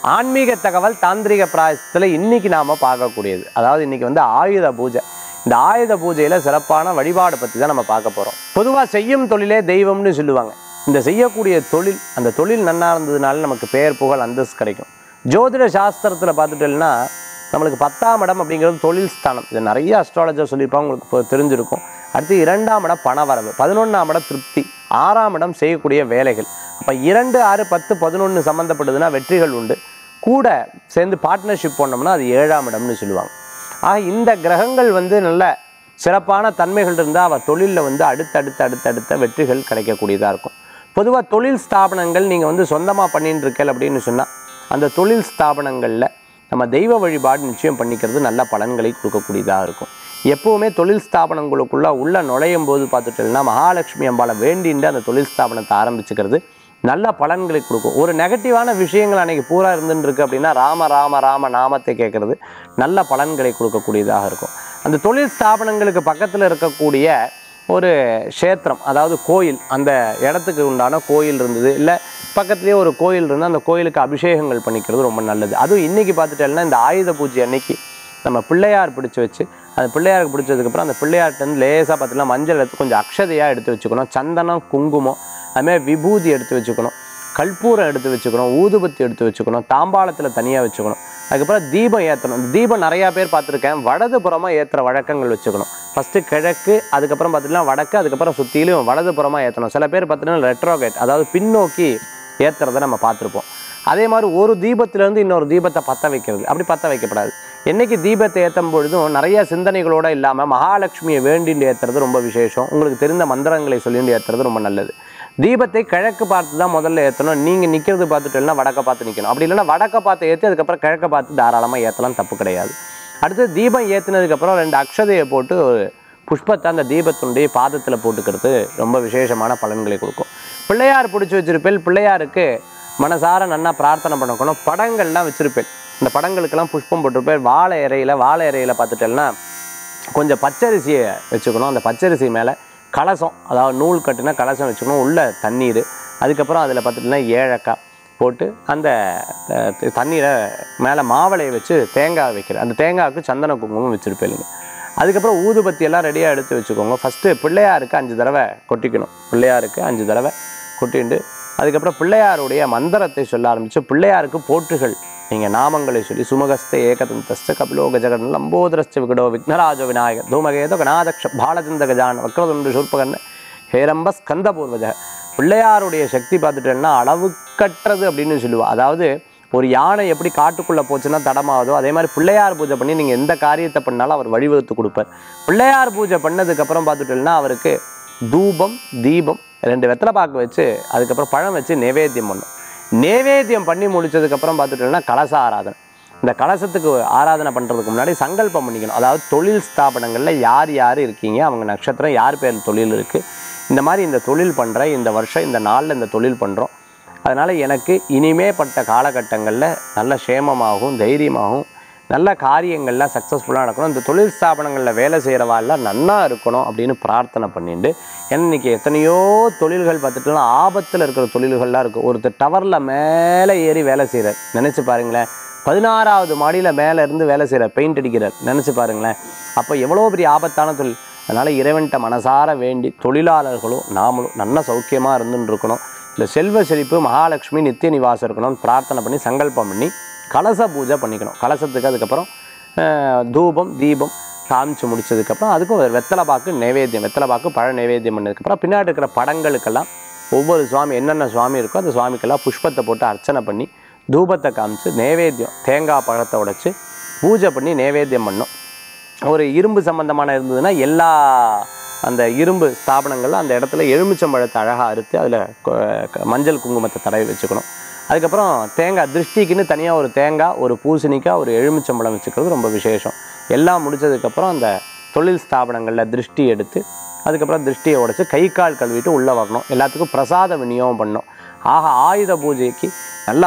ஆன்மீக தகவல் தாந்திரிக பிராயசத்தில் இன்னைக்கு நாம பார்க்கக்கூடியது அதாவது இன்னைக்கு வந்து ஆயுத பூஜை இந்த ஆயுத பூஜையில சிறப்பான வழிபாடு பற்றி தான் நம்ம பார்க்க போறோம் பொதுவாக செய்யும் தொழிலே தெய்வம்னு சொல்லுவாங்க இந்த செய்யக்கூடிய தொழில் அந்த தொழில் நன்னா இருந்ததுனால நமக்கு பெயர் புகழ் அந்தஸ்து கிடைக்கும் ஜோதிட சாஸ்திரத்தில் பார்த்துட்டோம்னா நம்மளுக்கு பத்தாம் இடம் அப்படிங்கிறது தொழில் ஸ்தானம் இது நிறைய அஸ்ட்ராலஜர் சொல்லியிருப்பாங்க உங்களுக்கு இப்போ தெரிஞ்சிருக்கும் அடுத்து இரண்டாம் இடம் பணவரவு பதினொன்றாம் இடம் திருப்தி ஆறாம் இடம் செய்யக்கூடிய வேலைகள் அப்போ இரண்டு ஆறு பத்து பதினொன்று சம்மந்தப்பட்டதுன்னா வெற்றிகள் உண்டு கூட சேர்ந்து பார்ட்னர்ஷிப் பண்ணோம்னா அது ஏழாம் இடம்னு சொல்லுவாங்க ஆக இந்த கிரகங்கள் வந்து நல்ல சிறப்பான தன்மைகள் இருந்தால் அவர் தொழிலில் வந்து அடுத்தடுத்து அடுத்தடுத்த வெற்றிகள் கிடைக்கக்கூடியதாக இருக்கும் பொதுவாக தொழில் ஸ்தாபனங்கள் நீங்கள் வந்து சொந்தமாக பண்ணிட்டு இருக்கல் அப்படின்னு சொன்னால் அந்த தொழில் ஸ்தாபனங்களில் நம்ம தெய்வ வழிபாடு நிச்சயம் பண்ணிக்கிறது நல்ல பலன்களை கொடுக்கக்கூடியதாக இருக்கும் எப்போவுமே தொழில் ஸ்தாபனங்களுக்குள்ள உள்ள நுழையும் போது பார்த்துட்டோம்னா மகாலட்சுமி அம்பாளை வேண்டிட்டு அந்த தொழில் ஸ்தாபனத்தை ஆரம்பிச்சுக்கிறது நல்ல பலன்களை கொடுக்கும் ஒரு நெகட்டிவான விஷயங்கள் அன்னைக்கு பூரா இருந்துட்டு இருக்கு அப்படின்னா ராம ராம ராம நாமத்தை கேட்கறது நல்ல பலன்களை கொடுக்கக்கூடியதாக இருக்கும் அந்த தொழில் ஸ்தாபனங்களுக்கு பக்கத்தில் இருக்கக்கூடிய ஒரு க்ஷேத்திரம் அதாவது கோயில் அந்த இடத்துக்கு உண்டான கோயில் இருந்தது இல்லை பக்கத்துலேயே ஒரு கோயில் இருந்தால் அந்த கோயிலுக்கு அபிஷேகங்கள் பண்ணிக்கிறது ரொம்ப நல்லது அதுவும் இன்றைக்கி பார்த்துட்டேன்னா இந்த ஆயுத பூஜை அன்னைக்கு நம்ம பிள்ளையார் பிடிச்சி வச்சு அந்த பிள்ளையாருக்கு பிடிச்சதுக்கப்புறம் அந்த பிள்ளையார்ட்டேருந்து லேசாக பார்த்தீங்கன்னா மஞ்சள் எடுத்து கொஞ்சம் அக்ஷதையாக எடுத்து வச்சுக்கணும் சந்தனம் குங்குமம் அதுமாதிரி விபூதி எடுத்து வச்சுக்கணும் கற்பூரம் எடுத்து வச்சுக்கணும் ஊதுபத்தி எடுத்து வச்சுக்கணும் தாம்பாளத்தில் தனியாக வச்சுக்கணும் அதுக்கப்புறம் தீபம் ஏற்றணும் இந்த தீபம் நிறையா பேர் பார்த்துருக்கேன் வலதுபுறமாக ஏற்றுற வழக்கங்கள் வச்சுக்கணும் ஃபஸ்ட்டு கிழக்கு அதுக்கப்புறம் பார்த்தீங்கன்னா வடக்கு அதுக்கப்புறம் சுற்றிலும் வலதுபுறமாக ஏற்றணும் சில பேர் பார்த்தீங்கன்னா ரெட்ரோகேட் அதாவது பின்னோக்கி ஏற்றுறதை நம்ம பார்த்துருப்போம் அதே மாதிரி ஒரு தீபத்திலேருந்து இன்னொரு தீபத்தை பற்ற வைக்கிறது அப்படி பற்ற வைக்கப்படாது என்னைக்கு தீபத்தை ஏற்றும் பொழுதும் நிறைய சிந்தனைகளோடு இல்லாமல் மகாலட்சுமியை வேண்டிட்டு ஏற்றுறது ரொம்ப விசேஷம் உங்களுக்கு தெரிந்த மந்திரங்களை சொல்லிட்டு ஏற்றுறது ரொம்ப நல்லது தீபத்தை கிழக்கு பார்த்து தான் முதல்ல ஏற்றணும் நீங்கள் நிற்கிறது பார்த்துட்டோம்னா வடக்க பார்த்து நிற்கணும் அப்படி இல்லைன்னா வடக்க பார்த்து ஏற்றி அதுக்கப்புறம் கிழக்க பார்த்து தாராளமாக ஏற்றலாம் தப்பு கிடையாது அடுத்து தீபம் ஏற்றினதுக்கப்புறம் ரெண்டு அக்ஷதையை போட்டு ஒரு புஷ்பத்தை அந்த தீபத்தினுடைய பாதத்தில் போட்டுக்கிறது ரொம்ப விசேஷமான பலன்களை கொடுக்கும் பிள்ளையார் பிடிச்சி வச்சிருப்பேன் பிள்ளையாருக்கு மனசார நன்னா பிரார்த்தனை பண்ணக்கணும் படங்கள்லாம் வச்சிருப்பேன் இந்த படங்களுக்கெல்லாம் புஷ்பம் போட்டிருப்பேன் வாழை இறையில வாழை இறையில பார்த்துட்டேன்னா கொஞ்சம் பச்சரிசியை வச்சுக்கணும் அந்த பச்சரிசி மேலே கலசம் அதாவது நூல் கட்டினா கலசம் வச்சுக்கணும் உள்ள தண்ணீர் அதுக்கப்புறம் அதில் பார்த்துட்டோம்னா ஏழக்காய் போட்டு அந்த அஹ், தண்ணீரை மேலே மாவளையை வச்சு தேங்காய் வைக்கிற அந்த தேங்காய்க்கு சந்தன குங்குமம் வச்சுருப்பேங்க அதுக்கப்புறம் ஊதுபத்தி எல்லாம் ரெடியாக எடுத்து வச்சுக்கோங்க ஃபஸ்ட்டு பிள்ளையாருக்கு அஞ்சு தடவை கொட்டிக்கணும் பிள்ளையாருக்கு அஞ்சு தடவை கொட்டிண்டு அதுக்கப்புறம் பிள்ளையாருடைய மந்திரத்தை சொல்ல ஆரம்பித்து பிள்ளையாருக்கு போற்றுகள் நீங்கள் நாமங்களை சொல்லி சுமகஸ்த ஏகதந்தஸ்த கபிலோ கஜகன் லம்போதரஸ்த விகடோ விக்னராஜோ விநாயகர் தூமகேதோ கணாதக்ஷ பாலச்சந்த கஜான் வக்ரதுண்டு சூர்பகன் ஹேரம்ப ஸ்கந்த பூர்வஜ பிள்ளையாருடைய சக்தி பார்த்துட்டேன்னா அளவுக்கற்றது அப்படின்னு சொல்லுவா அதாவது ஒரு யானை எப்படி காட்டுக்குள்ளே போச்சுன்னா தடமாவதோ அதே மாதிரி பிள்ளையார் பூஜை பண்ணி நீங்கள் எந்த காரியத்தை பண்ணாலும் அவர் வழிவகுத்து கொடுப்பார் பிள்ளையார் பூஜை பண்ணதுக்கப்புறம் பார்த்துட்டோம்னா அவருக்கு தூபம் தீபம் ரெண்டு வெத்தலை பாக்கு வச்சு அதுக்கப்புறம் பழம் வச்சு நைவேத்தியம் பண்ணும் நைவேத்தியம் பண்ணி முடிச்சதுக்கப்புறம் பார்த்துட்டோம்னா கலச ஆராதனை இந்த கலசத்துக்கு ஆராதனை பண்ணுறதுக்கு முன்னாடி சங்கல்பம் பண்ணிக்கணும் அதாவது தொழில் ஸ்தாபனங்களில் யார் யார் இருக்கீங்க அவங்க நட்சத்திரம் யார் பேர் தொழில் இருக்குது இந்த மாதிரி இந்த தொழில் பண்ணுறேன் இந்த வருஷம் இந்த நாளில் இந்த தொழில் பண்ணுறோம் அதனால் எனக்கு இனிமே பட்ட காலகட்டங்களில் நல்ல சேமமாகவும் தைரியமாகவும் நல்ல காரியங்கள்லாம் சக்ஸஸ்ஃபுல்லாக நடக்கணும் இந்த தொழில் ஸ்தாபனங்களில் வேலை செய்கிறவாள்லாம் நன்னா இருக்கணும் அப்படின்னு பிரார்த்தனை பண்ணிட்டு ஏன்னா இன்றைக்கி எத்தனையோ தொழில்கள் பார்த்துட்டோம்னா ஆபத்தில் இருக்கிற தொழில்கள்லாம் இருக்குது ஒருத்தர் டவரில் மேலே ஏறி வேலை செய்கிறார் நினச்சி பாருங்களேன் பதினாறாவது மாடியில் மேலே இருந்து வேலை செய்கிறார் பெயிண்ட் அடிக்கிறார் நினச்சி பாருங்களேன் அப்போ எவ்வளோ பெரிய ஆபத்தான தொழில் அதனால் இறைவன்கிட்ட மனசார வேண்டி தொழிலாளர்களும் நாமளும் நல்ல சௌக்கியமாக இருந்துன்னு இருக்கணும் இந்த செல்வ செழிப்பு மகாலட்சுமி நித்திய நிவாசம் இருக்கணும்னு பிரார்த்தனை பண்ணி சங்கல்பம் பண்ணி கலச பூஜை பண்ணிக்கணும் கலசத்துக்கு அதுக்கப்புறம் அஹ், தூபம் தீபம் காமிச்சு முடிச்சதுக்கப்புறம் அதுக்கும் ஒரு வெத்தலை பாக்கு நைவேத்தியம் வெத்தலை பாக்கு பழ நைவேத்தியம் பண்ணதுக்கப்புறம் பின்னாடி இருக்கிற படங்களுக்கெல்லாம் ஒவ்வொரு சுவாமி என்னென்ன சுவாமி இருக்கோ அந்த சுவாமிக்கெல்லாம் புஷ்பத்தை போட்டு அர்ச்சனை பண்ணி தூபத்தை காமிச்சு நைவேத்தியம் தேங்காய் பழத்தை உடைச்சு பூஜை பண்ணி நைவேத்தியம் பண்ணோம் ஒரு இரும்பு சம்பந்தமான இருந்ததுன்னா எல்லா அந்த இரும்பு ஸ்தாபனங்கள்ல அந்த இடத்துல எலுமிச்சம்பழத்தை அழகாக அறுத்து அதில் மஞ்சள் குங்குமத்தை தடவி வச்சுக்கணும் அதுக்கப்புறம் தேங்காய் திருஷ்டிக்குன்னு தனியாக ஒரு தேங்காய் ஒரு பூசணிக்காய் ஒரு எலுமிச்சம்பழம் வச்சுக்கிறது ரொம்ப விசேஷம் எல்லாம் முடிச்சதுக்கப்புறம் அந்த தொழில் ஸ்தாபனங்களில் திருஷ்டி எடுத்து அதுக்கப்புறம் திருஷ்டியை உடைச்சு கை கால் கழுவிட்டு உள்ளே வரணும் எல்லாத்துக்கும் பிரசாத விநியோகம் பண்ணணும் ஆக ஆயுத பூஜைக்கு நல்ல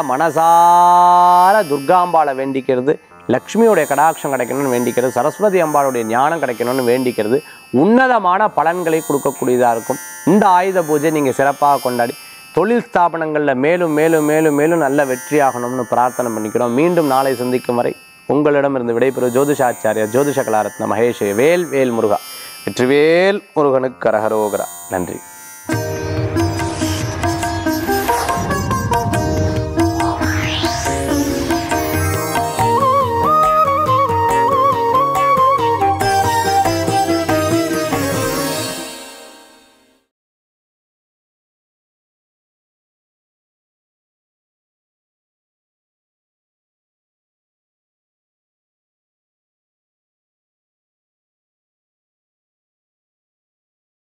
மனசார துர்காம்பாளை வேண்டிக்கிறது லக்ஷ்மியோடைய கடாட்சம் கிடைக்கணும்னு வேண்டிக்கிறது சரஸ்வதி அம்பாளுடைய ஞானம் கிடைக்கணும்னு வேண்டிக்கிறது உன்னதமான பலன்களை கொடுக்கக்கூடியதாக இருக்கும் இந்த ஆயுத பூஜை நீங்கள் சிறப்பாக கொண்டாடி தொழில் ஸ்தாபனங்களில் மேலும் மேலும் மேலும் மேலும் நல்ல வெற்றியாகணும்னு பிரார்த்தனை பண்ணிக்கிறோம் மீண்டும் நாளை சந்திக்கும் வரை உங்களிடமிருந்து விடைபெறும் ஜோதிஷாச்சாரியா ஜோதிஷ கலாரத்ன மகேஷ் வேல் வேல் முருகா வெற்றிவேல் முருகனுக்கு கரகரோகரா நன்றி